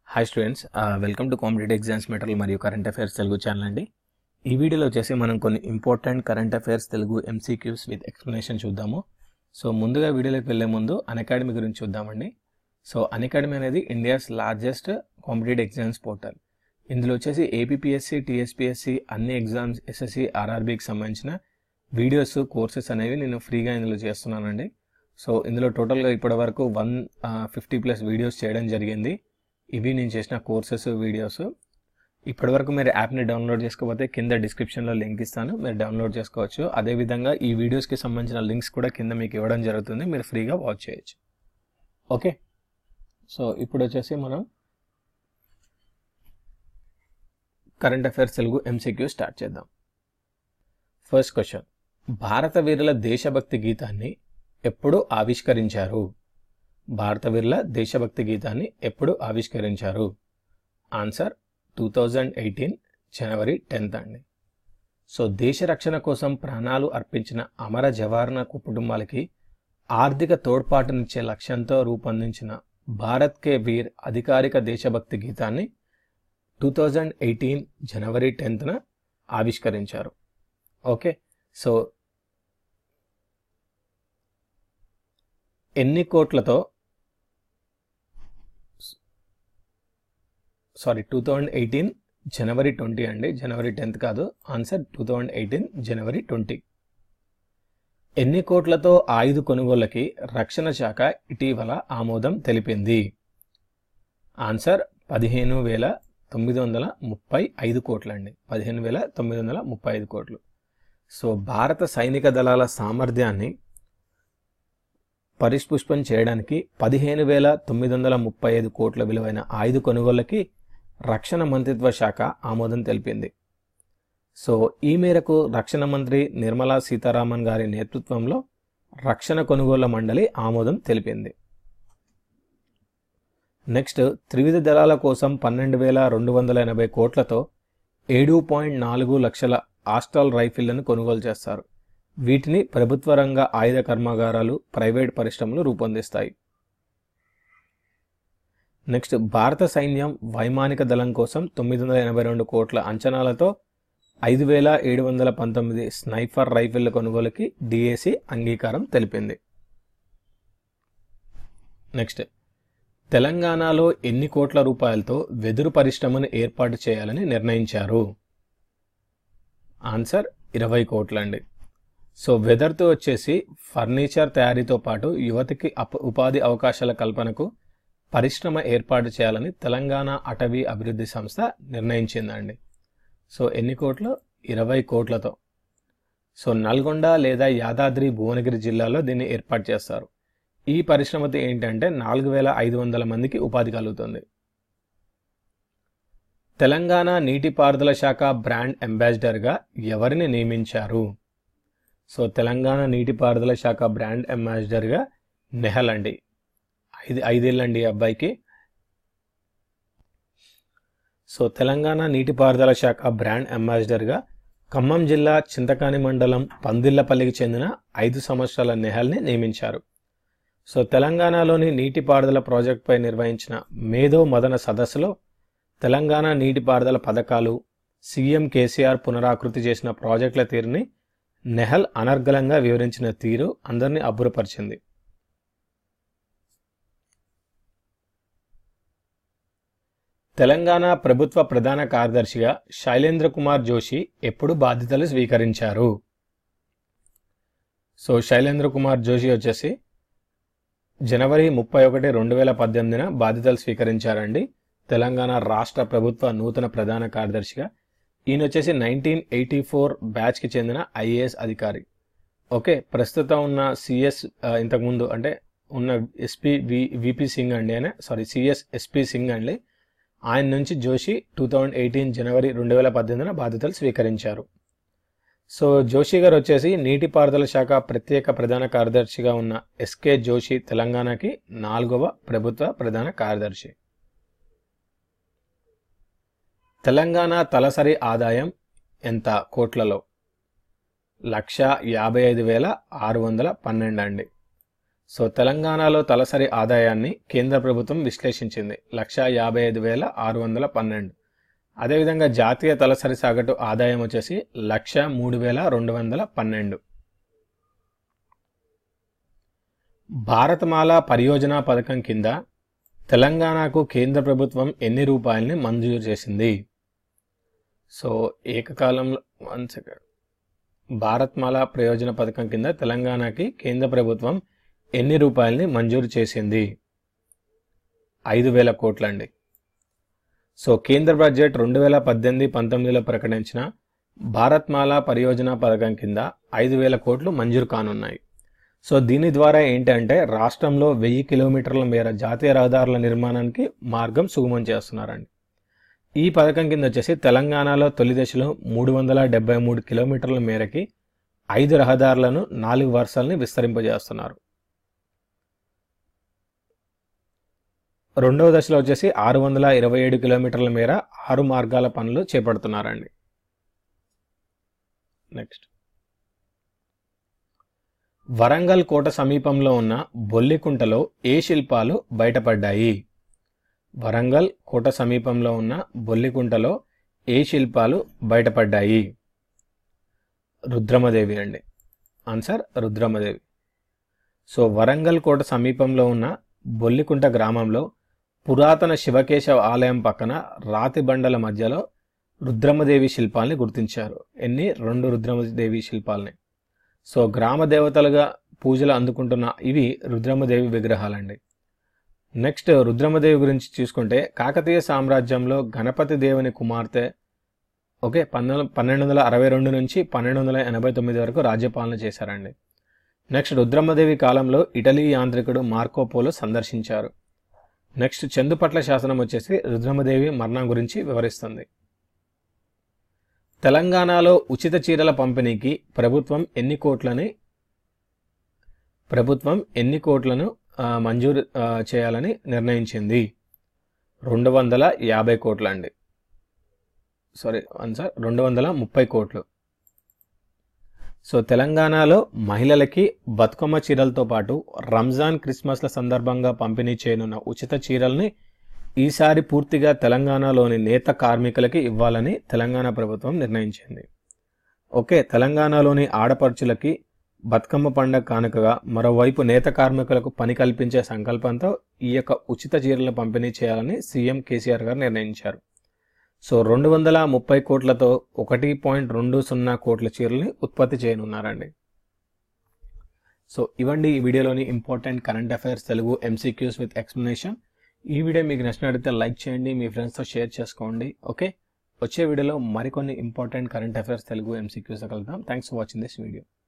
hi students welcome to competitive exams material మరియు current affairs Telugu channel అండి ఈ వీడియోలో వచ్చేసి మనం కొన్ని important current affairs Telugu MCQs with explanation చూద్దాము సో ముందుగా వీడియోలోకి వెళ్ళే ముందు అకాడమీ గురించి చూద్దామండి సో అకాడమీ అనేది India's largest competitive exams portal ఇందులో వచ్చేసి ఏపీఎస్సి టీఎస్పీఎస్సి అన్ని ఎగ్జామ్స్ ఎస్ఎస్సి ఆర్ఆర్బీకి సంబంధించిన వీడియోస్ కోర్సెస్ అనేవి నేను ఫ్రీగా ఇందులో చేస్తున్నానండి సో ఇందులో టోటల్గా ఇప్పటి వరకు వన్ ఫిఫ్టీ ప్లస్ వీడియోస్ చేయడం జరిగింది ఇవి నేను చేసిన కోర్సెస్ వీడియోస్ ఇప్పటివరకు మీరు యాప్ని డౌన్లోడ్ చేసుకోకపోతే కింద డిస్క్రిప్షన్లో లింక్ ఇస్తాను మీరు డౌన్లోడ్ చేసుకోవచ్చు అదేవిధంగా ఈ వీడియోస్కి సంబంధించిన లింక్స్ కూడా కింద మీకు ఇవ్వడం జరుగుతుంది మీరు ఫ్రీగా వాచ్ చేయొచ్చు ఓకే సో ఇప్పుడు వచ్చేసి మనం current affairs Telugu MCQ start చేద్దాం ఫస్ట్ క్వశ్చన్ భారత వీరుల దేశభక్తి గీతాన్ని ఎప్పుడు ఆవిష్కరించారు భారత వీరుల దేశభక్తి గీతాన్ని ఎప్పుడు ఆవిష్కరించారు answer two thousand eighteen January tenth అండి సో దేశ రక్షణ కోసం ప్రాణాలు అర్పించిన అమర జవార్న కుటుంబాలకి ఆర్థిక తోడ్పాటునిచ్చే లక్ష్యంతో రూపొందించిన భారత్ కే వీర్ అధికారిక దేశభక్తి గీతాన్ని టూ థౌజండ్ ఎయిటీన్ జనవరి టెన్త్న ఆవిష్కరించారు ఓకే సో ఎన్ని కోట్లతో sorry two thousand eighteen January twenty అండి జనవరి టెన్త్ కాదు answer two thousand eighteen January twenty ఎన్ని కోట్లతో ఆయుధ కొనుగోళ్లకి రక్షణ శాఖ ఇటీవల ఆమోదం తెలిపింది ఆన్సర్ పదిహేను వేల తొమ్మిది వందల ముప్పై ఐదు కోట్లండి పదిహేను వేల తొమ్మిది వందల ముప్పై ఐదు కోట్లు సో భారత సైనిక దళాల సామర్థ్యాన్ని పరిష్పుష్పం చేయడానికి పదిహేను వేల తొమ్మిది వందల ముప్పై ఐదు కోట్ల విలువైన ఆయుధ కొనుగోళ్లకి రక్షణ మంత్రిత్వ శాఖ ఆమోదం తెలిపింది సో ఈ మేరకు రక్షణ మంత్రి నిర్మలా సీతారామన్ గారి నేతృత్వంలో రక్షణ కొనుగోళ్ల మండలి ఆమోదం తెలిపింది నెక్స్ట్ త్రివిధ దళాల కోసం పన్నెండు వేల రెండు వందల ఎనభై కోట్లతో ఏడు పాయింట్ నాలుగు లక్షల ఆస్టాల్ రైఫిళ్లను కొనుగోలు చేస్తారు వీటిని ప్రభుత్వ రంగ ఆయుధ కర్మాగారాలు ప్రైవేట్ పరిశ్రమలు రూపొందిస్తాయి నెక్స్ట్ భారత సైన్యం వైమానిక దళం కోసం తొమ్మిది వందల ఎనభై రెండు కోట్ల అంచనాలతో ఐదు వేల ఏడు వందల పంతొమ్మిది స్నైఫర్ రైఫిళ్ల కొనుగోలుకి డిఏసి అంగీకారం తెలిపింది నెక్స్ట్ తెలంగాణలో ఎన్ని కోట్ల రూపాయలతో వెదురు పరిశ్రమను ఏర్పాటు చేయాలని నిర్ణయించారు ఆన్సర్ ఇరవై కోట్లండి సో వెదర్తో వచ్చేసి ఫర్నిచర్ తయారీతో పాటు యువతకి అప ఉపాధి అవకాశాల కల్పనకు పరిశ్రమ ఏర్పాటు చేయాలని తెలంగాణ అటవీ అభివృద్ధి సంస్థ నిర్ణయించిందండి సో ఎన్ని కోట్లు ఇరవై కోట్లతో సో నల్గొండ లేదా యాదాద్రి భువనగిరి జిల్లాలో దీన్ని ఏర్పాటు చేస్తారు ఈ పరిశ్రమతో ఏంటంటే నాలుగు వేల ఐదు వందల మందికి ఉపాధి కలుగుతుంది తెలంగాణ నీటిపారుదల శాఖ బ్రాండ్ అంబాసిడర్గా ఎవరిని నియమించారు సో తెలంగాణ నీటిపారుదల శాఖ బ్రాండ్ అంబాసిడర్గా నెహల్ అండి ఐదు ఐదేళ్ళండి అబ్బాయికి సో తెలంగాణ నీటిపారుదల శాఖ బ్రాండ్ అంబాసిడర్గా ఖమ్మం జిల్లా చింతకాని మండలం పందిళ్లపల్లికి చెందిన ఐదు సంవత్సరాల నెహల్ని నియమించారు సో తెలంగాణలోని నీటిపారుదల ప్రాజెక్టుపై నిర్వహించిన మేధో మదన సదస్సులో తెలంగాణ నీటిపారుదల పథకాలు సీఎం కేసీఆర్ పునరాకృతి చేసిన ప్రాజెక్టుల తీరుని నెహల్ అనర్గళంగా వివరించిన తీరు అందరినీ అబ్బురపరిచింది తెలంగాణ ప్రభుత్వ ప్రధాన కార్యదర్శిగా శైలేంద్ర కుమార్ జోషి ఎప్పుడు బాధ్యతలు స్వీకరించారు సో శైలేంద్ర కుమార్ జోషి వచ్చేసి జనవరి ముప్పై ఒకటి రెండు వేల పద్దెనిమిదిన బాధ్యతలు స్వీకరించారండి తెలంగాణ రాష్ట్ర ప్రభుత్వ నూతన ప్రధాన కార్యదర్శిగా ఈయన వచ్చేసి నైన్టీన్ ఎయిటీ ఫోర్ బ్యాచ్కి చెందిన ఐఏఎస్ అధికారి ఓకే ప్రస్తుతం ఉన్న సిఎస్ ఇంతకుముందు అంటే ఉన్న ఎస్పీ వి విపి సింగ్ అండి ఆయన సారీ సిఎస్ ఎస్పీ సింగ్ అండి ఆయన నుంచి Joshi two thousand eighteen January రెండు వేల పద్దెనిమిదిన బాధ్యతలు స్వీకరించారు సో జోషి గారు వచ్చేసి నీటిపారుదల శాఖ ప్రత్యేక ప్రధాన కార్యదర్శిగా ఉన్న ఎస్కే జోషి తెలంగాణకి నాలుగవ ప్రభుత్వ ప్రధాన కార్యదర్శి తెలంగాణ తలసరి ఆదాయం ఎంత కోట్లలో లక్ష యాభై ఐదు వేల ఆరు వందల పన్నెండు అండి సో తెలంగాణలో తలసరి ఆదాయాన్ని కేంద్ర ప్రభుత్వం విశ్లేషించింది లక్ష యాభై ఐదు వేల ఆరు వందల పన్నెండు అదేవిధంగా జాతీయ తలసరి సగటు ఆదాయం వచ్చేసి లక్ష మూడు వేల రెండు వందల పన్నెండు భారతమాల పరియోజన పథకం కింద తెలంగాణకు కేంద్ర ప్రభుత్వం ఎన్ని రూపాయలని మంజూరు చేసింది సో ఏకకాలంలో వన్ సెకండ్ భారత్మాల ప్రయోజన పథకం కింద తెలంగాణకి కేంద్ర ప్రభుత్వం ఎన్ని రూపాయలని మంజూరు చేసింది ఐదు వేల కోట్లండి సో కేంద్ర బడ్జెట్ రెండు వేల పద్దెనిమిది పంతొమ్మిదిలో ప్రకటించిన భారత్మాల పరియోజన పథకం కింద ఐదు వేల కోట్లు మంజూరు కానున్నాయి సో దీని ద్వారా ఏంటంటే రాష్ట్రంలో వెయ్యి కిలోమీటర్ల మేర జాతీయ రహదారుల నిర్మాణానికి మార్గం సుగమం చేస్తున్నారండి ఈ పథకం కింద వచ్చేసి తెలంగాణలో తొలి దశలో మూడు వందల డెబ్బై మూడు కిలోమీటర్ల మేరకి ఐదు రహదారులను నాలుగు వరుసల్ని విస్తరింపజేస్తున్నారు రెండవ దశలో వచ్చేసి ఆరు వందల ఇరవై ఏడు కిలోమీటర్ల మేర ఆరు మార్గాల పనులు చేపడుతున్నారండి నెక్స్ట్ వరంగల్ కోట సమీపంలో ఉన్న బొల్లికుంటలో ఏ శిల్పాలు బయటపడ్డాయి వరంగల్ కోట సమీపంలో ఉన్న బొల్లికుంటలో ఏ శిల్పాలు బయటపడ్డాయి రుద్రమదేవి అండి ఆన్సర్ రుద్రమదేవి సో వరంగల్ కోట సమీపంలో ఉన్న బొల్లికుంట గ్రామంలో పురాతన శివకేశవ ఆలయం పక్కన రాతి బండల మధ్యలో రుద్రమదేవి శిల్పాల్ని గుర్తించారు ఎన్ని రెండు రుద్రమదేవి శిల్పాలని సో గ్రామ దేవతలుగా పూజలు అందుకుంటున్న ఇవి రుద్రమదేవి విగ్రహాలండి నెక్స్ట్ రుద్రమదేవి గురించి చూసుకుంటే కాకతీయ సామ్రాజ్యంలో గణపతి దేవుని కుమార్తె ఓకే పన్నెండు పన్నెండు వందల అరవై రెండు నుంచి పన్నెండు వందల ఎనభై తొమ్మిది వరకు రాజ్యపాలన చేశారండి నెక్స్ట్ రుద్రమదేవి కాలంలో ఇటలీ యాంత్రికుడు మార్కోపోలో సందర్శించారు నెక్స్ట్ చందుపట్ల శాసనం వచ్చేసి రుద్రమదేవి మరణం గురించి వివరిస్తుంది తెలంగాణలో ఉచిత చీరల పంపిణీకి ప్రభుత్వం ఎన్ని కోట్లని ప్రభుత్వం ఎన్ని కోట్లను ఆ, మంజూరు ఆ, చేయాలని నిర్ణయించింది రెండు వందల యాభై కోట్ల అండి సారీ ఆన్సర్ రెండు వందల ముప్పై కోట్లు సో తెలంగాణలో మహిళలకి బతుకమ్మ చీరలతో పాటు రంజాన్ క్రిస్మస్ల సందర్భంగా పంపిణీ చేయనున్న ఉచిత చీరల్ని ఈసారి పూర్తిగా తెలంగాణలోని నేత కార్మికులకి ఇవ్వాలని తెలంగాణ ప్రభుత్వం నిర్ణయించింది ఓకే తెలంగాణలోని ఆడపడుచులకి బతుకమ్మ పండగ కానుకగా మరోవైపు నేత కార్మికులకు పని కల్పించే సంకల్పంతో ఈ యొక్క ఉచిత చీరలను పంపిణీ చేయాలని సీఎం కేసీఆర్ గారు నిర్ణయించారు సో రెండు వందల ముప్పై కోట్లతో ఒకటి పాయింట్ రెండు సున్నా కోట్ల చీరల్ని ఉత్పత్తి చేయనున్నారండి సో ఇవండి ఈ వీడియోలోని important current affairs Telugu MCQs with explanation ఈ వీడియో మీకు నచ్చినట్లయితే లైక్ చేయండి మీ ఫ్రెండ్స్తో షేర్ చేసుకోండి ఓకే వచ్చే వీడియోలో మరికొన్ని important current affairs Telugu MCQs కలుద్దాం thanks for watching this video